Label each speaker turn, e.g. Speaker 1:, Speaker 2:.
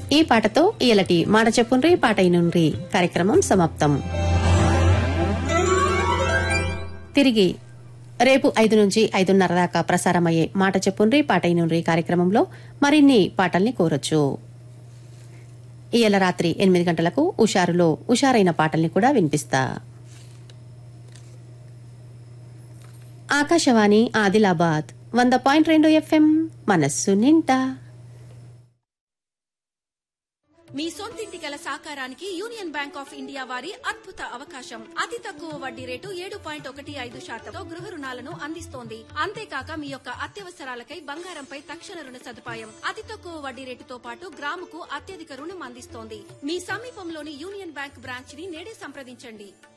Speaker 1: ఈ పాటతో ఇయలటి మాట చెప్పుండ్రి పాట ఇనుండ్రి కార్యక్రమం సమాప్తం తిరిగి రేపు ఐదు నుంచి ఐదున్నర దాకా ప్రసారమయ్యే మాట చెప్పుండ్రి పాట ఇనుండ్రి కార్యక్రమంలో మరిన్ని పాటల్ని కోరొచ్చు ఇయల రాత్రి ఎనిమిది గంటలకు ఉషారులో ఉషారైన పాటల్ని కూడా వినిపిస్తా ఆకాశవాణి ఆదిలాబాద్ వంద పాయింట్ రెండు ఎఫ్ఎం మనస్సు నిండా
Speaker 2: మీ సొంతింటి కల సాకారానికి యూనియన్ బ్యాంక్ ఆఫ్ ఇండియా వారి అద్భుత అవకాశం అతి తక్కువ వడ్డీ రేటు ఏడు పాయింట్ ఒకటి ఐదు శాతంతో గృహ రుణాలను అందిస్తోంది అంతేకాక మీ యొక్క అత్యవసరాలకై బంగారంపై తక్షణ రుణ సదుపాయం అతి తక్కువ వడ్డీ రేటుతో పాటు గ్రాముకు అత్యధిక రుణం అందిస్తోంది మీ సమీపంలోని యూనియన్ బ్యాంక్ బ్రాంచ్ ని నేడే సంప్రదించండి